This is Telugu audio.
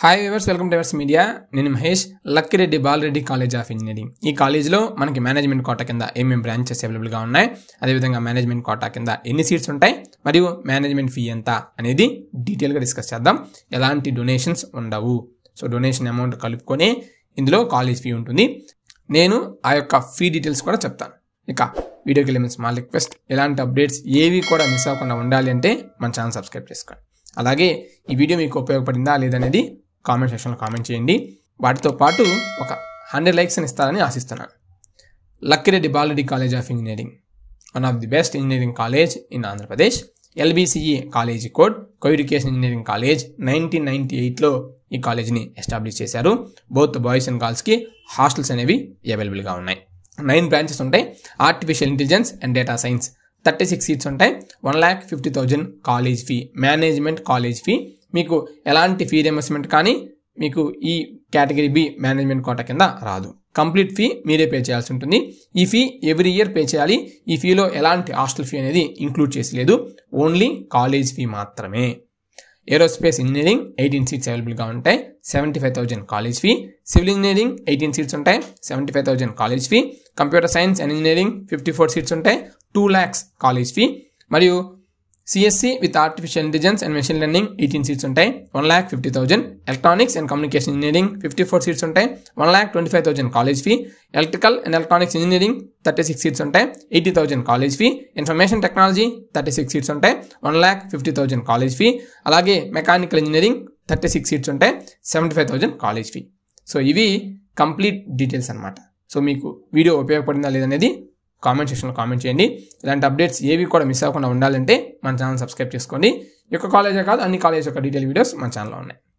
hi viewers welcome to Evers media నేను Mahesh Lakireddy Balireddy college of engineering ఈ కాలేజ్లో మనకి మేనేజ్మెంట్ కోటా కింద ఏమేమి బ్రాంచెస్ అవైలబుల్గా ఉన్నాయి అదేవిధంగా మేనేజ్మెంట్ కోటా కింద ఎన్ని సీట్స్ ఉంటాయి మరియు మేనేజ్మెంట్ ఫీ ఎంత అనేది డీటెయిల్గా డిస్కస్ చేద్దాం ఎలాంటి డొనేషన్స్ ఉండవు సో డొనేషన్ అమౌంట్ కలుపుకొని ఇందులో కాలేజ్ ఫీ ఉంటుంది నేను ఆ యొక్క ఫీ డీటెయిల్స్ కూడా చెప్తాను ఇక వీడియోకి వెళ్ళే స్మాల్ రిక్వెస్ట్ ఇలాంటి అప్డేట్స్ ఏవి కూడా మిస్ అవ్వకుండా ఉండాలి అంటే మన ఛానల్ సబ్స్క్రైబ్ చేసుకోండి అలాగే ఈ వీడియో మీకు ఉపయోగపడిందా లేదనేది కామెంట్ సెక్షన్లో కామెంట్ చేయండి వాటితో పాటు ఒక హండ్రెడ్ లైక్స్ అని ఇస్తారని ఆశిస్తున్నాను Lakireddy Balireddy college of engineering one of the best engineering college in Andhra Pradesh LBCE college code coeducation engineering college nineteen ninety ఎయిట్లో ఈ కాలేజ్ని ఎస్టాబ్లిష్ చేశారు బోత్ బాయ్స్ అండ్ గర్ల్స్కి హాస్టల్స్ అనేవి అవైలబుల్గా ఉన్నాయి నైన్ బ్రాంచెస్ ఉంటాయి artificial intelligence and data science thirty six seats ఉంటాయి one lakh fifty thousand college fee management college fee మీకు ఎలాంటి ఫీ రియంబర్స్మెంట్ కానీ మీకు ఈ కేటగిరీ బి మేనేజ్మెంట్ కోట కింద రాదు కంప్లీట్ ఫీ మీరే పే చేయాల్సి ఉంటుంది ఈ ఫీ ఎవ్రీ ఇయర్ పే చేయాలి ఈ ఫీలో ఎలాంటి హాస్టల్ ఫీ అనేది ఇంక్లూడ్ చేసి లేదు ఓన్లీ కాలేజ్ ఫీ మాత్రమే ఏరోస్పేస్ ఇంజనీరింగ్ ఎయిటీన్ సీట్స్ అవైలబుల్గా ఉంటాయి seventy five thousand college fee civil engineering eighteen seats ఉంటాయి seventy five thousand college fee computer science and engineering fifty four seats ఉంటాయి టూ ల్యాక్స్ కాలేజ్ ఫీ మరియు CSC with artificial intelligence and machine learning eighteen seats ఉంటాయి one lakh fifty thousand electronics and communication engineering fifty four seats ఉంటాయి one lakh twenty five thousand college fee electrical and electronics engineering thirty six seats ఉంటాయి eighty thousand college fee information technology thirty six seats ఉంటాయి one lakh fifty thousand college fee అలాగే mechanical engineering thirty six seats ఉంటాయి seventy five thousand college fee so ఇవి కంప్లీట్ డీటెయిల్స్ అనమాట సో మీకు వీడియో ఉపయోగపడిందా లేదనేది కామెంట్ సెక్షన్లో కామెంట్ చేయండి ఇలాంటి అప్డేట్స్ ఏవి కూడా మిస్ అవ్వకుండా ఉండాలంటే మన ఛానల్ సబ్స్క్రైబ్ చేసుకోండి ఈ యొక్క కాలేజే కాదు అన్ని కాలేజ్ యొక్క డీటెయిల్ వీడియోస్ మన ఛానల్లో ఉన్నాయి